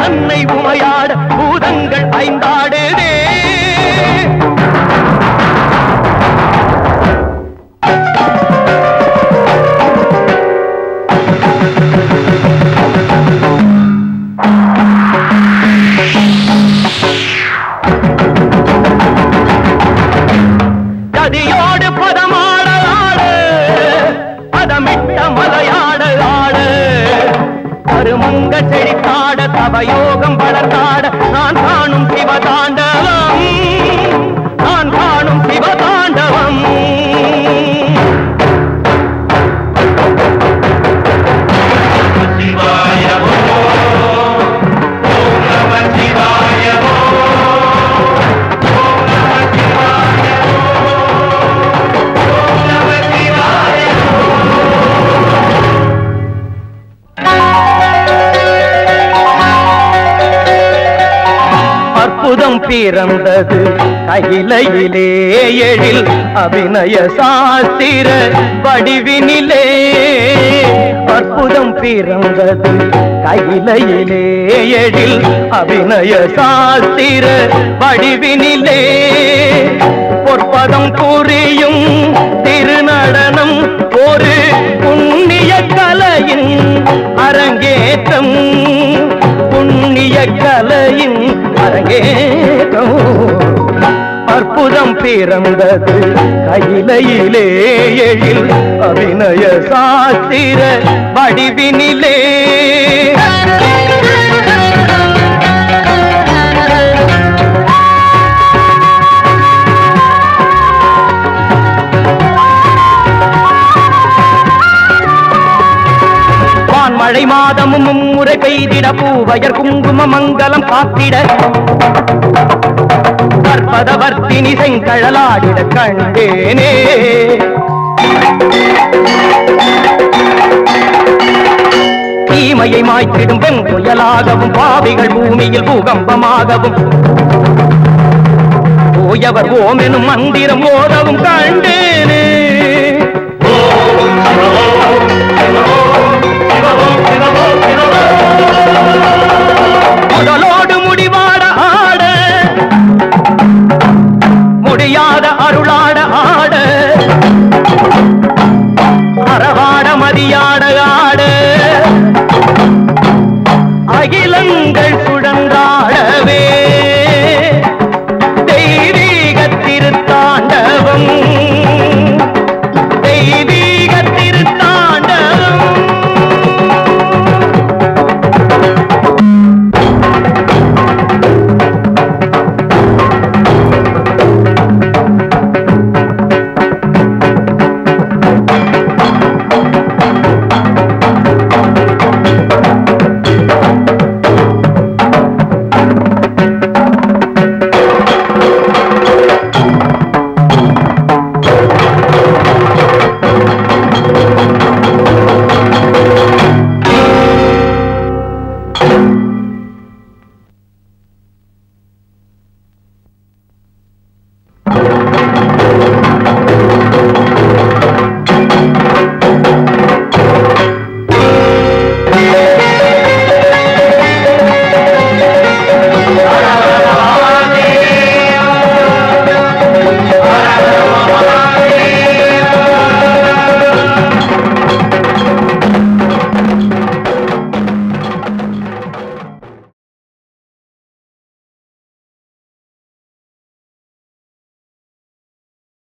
அன்னை உமையாட பூதங்கள் ஐந்தாடுதே கதியோடு பதமாட ஆடு பதமிட்ட மலையாட ஆடு கருமங்க செழித்தாட தவயோகம் வளர்த்தாட நான் காணும் சிவதாண்டவம் நான் காணும் சிவதாண்டவம் அற்புதம் பிறந்தது கையிலையிலே எழில் அபிநய சாஸ்திர வடிவினிலே அற்புதம் பிறந்தது கையிலையிலே எழில் அபிநய சாஸ்திர வடிவினிலே பொற்பதம் புரியும் திருநடனம் ஒரு புண்ணிய கலையின் அரங்கேற்றம் புண்ணிய கலையின் அரங்கேற்றம் அற்புதம் பிறந்தது கையிலையிலே எழில் அபிநய சாஸ்திர வடிவினிலே வான்மழை மாதமும் மும்முறை பெய்திட பூவயர் குங்கும மங்கலம் காத்திட கற்பதவர்த்தினி செங்கழலாடிட கண்டேனே தீமையை மாய்த்திடும் வெண் புயலாகவும் பாவிகள் பூமியில் பூகம்பமாகவும் போயவர் ஓமெனும் மந்திரம் ஓதவும் கண்டேனே ஓம் நமோ